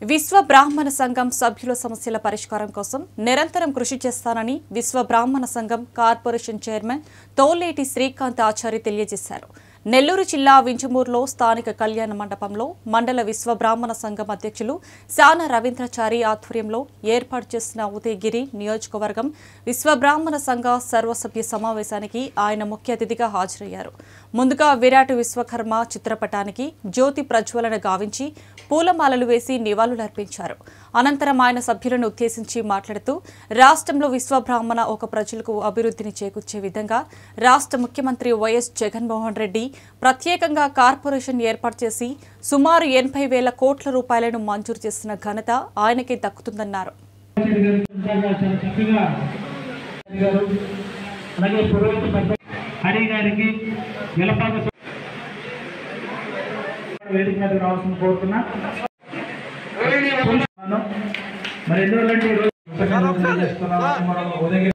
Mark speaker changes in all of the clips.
Speaker 1: విశ్వ బ్రాహ్మణ సంఘం సభ్యుల సమస్యల పరిష్కారం కోసం నిరంతరం కృషి చేస్తానని విశ్వ బ్రాహ్మణ సంఘం కార్పొరేషన్ చైర్మన్ తోలేటి శ్రీకాంత్ ఆచారి తెలియజేశారు నెల్లూరు జిల్లా వింజమూరులో స్థానిక కళ్యాణ మండపంలో మండల విశ్వ బ్రాహ్మణ సంఘం అధ్యక్షులు శాన రవీంద్రచారి ఆధ్వర్యంలో ఏర్పాటు చేసిన ఉదయగిరి నియోజకవర్గం విశ్వ బ్రాహ్మణ సంఘ సర్వసభ్య సమావేశానికి ఆయన ముఖ్య అతిథిగా హాజరయ్యారు ముందుగా విరాట్ విశ్వకర్మ చిత్రపటానికి జ్యోతి ప్రజ్వలన గావించి పూలమాలలు వేసి నివాళులర్పించారు అనంతరం ఆయన సభ్యులను ఉద్దేశించి మాట్లాడుతూ రాష్ట్రంలో విశ్వబ్రాహ్మణ ఒక ప్రజలకు అభివృద్ధిని చేకూర్చే విధంగా రాష్ట్ర ముఖ్యమంత్రి వైఎస్ జగన్మోహన్ రెడ్డి ప్రత్యేకంగా కార్పొరేషన్ ఏర్పాటు చేసి సుమారు ఎనభై వేల కోట్ల రూపాయలను మంజూరు చేసిన ఘనత ఆయనకే దక్కుతుందన్నారు
Speaker 2: రెడ్డి గారు ఇందాక చాలా చక్కగా గారు అలాగే పురోహిత పెద్ద హరి గారికి విలపాక సు- వేదిక మీద రావాల్సిన కోరుతున్నా మరి ఎందువల్లంటే ఈరోజు కృతజ్ఞతలు తెలియజేస్తున్నాము. మనం ఉదయగిరి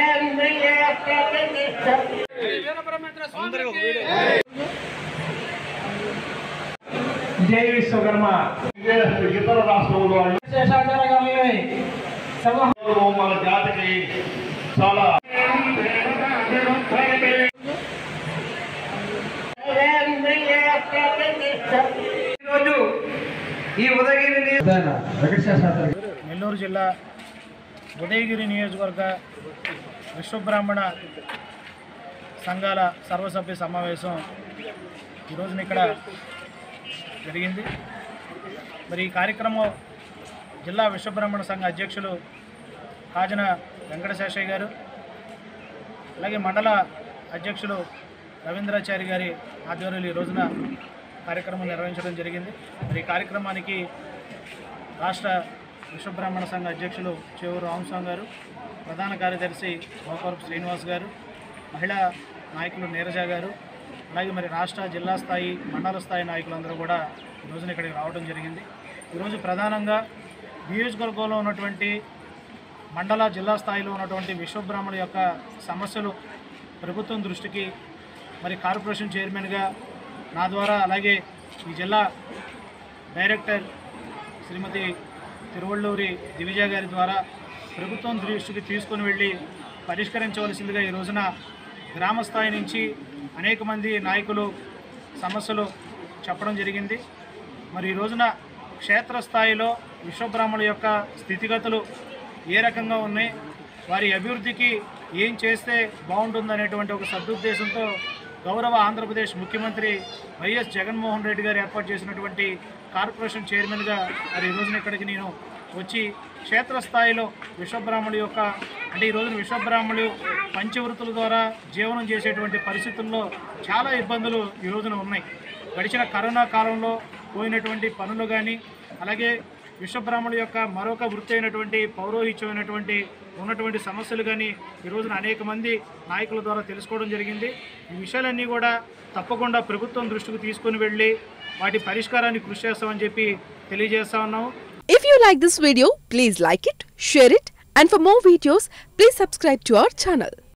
Speaker 2: జై విశ్వకర్మ
Speaker 3: ఇతర రాష్ట్రంలో వాళ్ళు
Speaker 2: శేషాచారగామి
Speaker 3: మన జాతికి చాలా
Speaker 2: ఈరోజు ఈ ఉదయగిరి వెంకటేశ్వర నెల్లూరు జిల్లా ఉదయగిరి నియోజకవర్గ విశ్వబ్రాహ్మణ సంఘాల సర్వసభ్య సమావేశం ఈ రోజున ఇక్కడ జరిగింది మరి ఈ కార్యక్రమం జిల్లా విశ్వబ్రాహ్మణ సంఘ అధ్యక్షులు కాజన వెంకటశేషయ్య గారు అలాగే మండల అధ్యక్షులు రవీంద్రాచారి గారి ఆధ్వర్యంలో ఈ రోజున కార్యక్రమం నిర్వహించడం జరిగింది మరి ఈ కార్యక్రమానికి రాష్ట్ర విశ్వబ్రాహ్మణ సంఘ అధ్యక్షులు చేవూరు రామస్వామి గారు ప్రధాన కార్యదర్శి గోపవరపు శ్రీనివాస్ గారు మహిళా నాయకులు నీరజ గారు అలాగే మరి రాష్ట్ర జిల్లా స్థాయి మండల స్థాయి నాయకులందరూ కూడా ఈ రోజున ఇక్కడికి రావడం జరిగింది ఈరోజు ప్రధానంగా నియోజకవర్గంలో ఉన్నటువంటి మండల జిల్లా స్థాయిలో ఉన్నటువంటి విశ్వబ్రాహ్మణుల యొక్క సమస్యలు ప్రభుత్వం దృష్టికి మరి కార్పొరేషన్ చైర్మన్గా నా ద్వారా అలాగే ఈ జిల్లా డైరెక్టర్ శ్రీమతి తిరువళ్ళూరి దివిజ గారి ద్వారా ప్రభుత్వం దృష్టికి తీసుకొని వెళ్ళి పరిష్కరించవలసిందిగా ఈ రోజున గ్రామ స్థాయి నుంచి అనేక మంది నాయకులు సమస్యలు చెప్పడం జరిగింది మరి ఈ రోజున క్షేత్రస్థాయిలో విశ్వబ్రాహ్మణుల యొక్క స్థితిగతులు ఏ రకంగా ఉన్నాయి వారి అభివృద్ధికి ఏం చేస్తే బాగుంటుందనేటువంటి ఒక సదుద్దేశంతో గౌరవ ఆంధ్రప్రదేశ్ ముఖ్యమంత్రి వైఎస్ జగన్మోహన్ రెడ్డి గారు ఏర్పాటు చేసినటువంటి కార్పొరేషన్ చైర్మన్గా మరి ఈ రోజున ఇక్కడికి నేను వచ్చి క్షేత్రస్థాయిలో విశ్వబ్రాహ్మణుల యొక్క అంటే ఈ రోజున విశ్వబ్రాహ్మణులు పంచవృత్తుల ద్వారా జీవనం చేసేటువంటి పరిస్థితుల్లో చాలా ఇబ్బందులు ఈ రోజున ఉన్నాయి గడిచిన కరోనా కాలంలో పోయినటువంటి పనులు కానీ అలాగే విశ్వబ్రాహ్మణుల యొక్క మరొక వృత్తి అయినటువంటి పౌరోహిత్యమైనటువంటి ఉన్నటువంటి సమస్యలు కానీ ఈ రోజున అనేక మంది నాయకుల ద్వారా తెలుసుకోవడం జరిగింది ఈ విషయాలన్నీ కూడా తప్పకుండా ప్రభుత్వం దృష్టికి తీసుకొని వెళ్ళి వాటి పరిష్కారాన్ని కృషి చేస్తామని చెప్పి తెలియజేస్తా ఉన్నాము
Speaker 4: If you like this video, please like it, share it, and for more videos, please subscribe to our channel.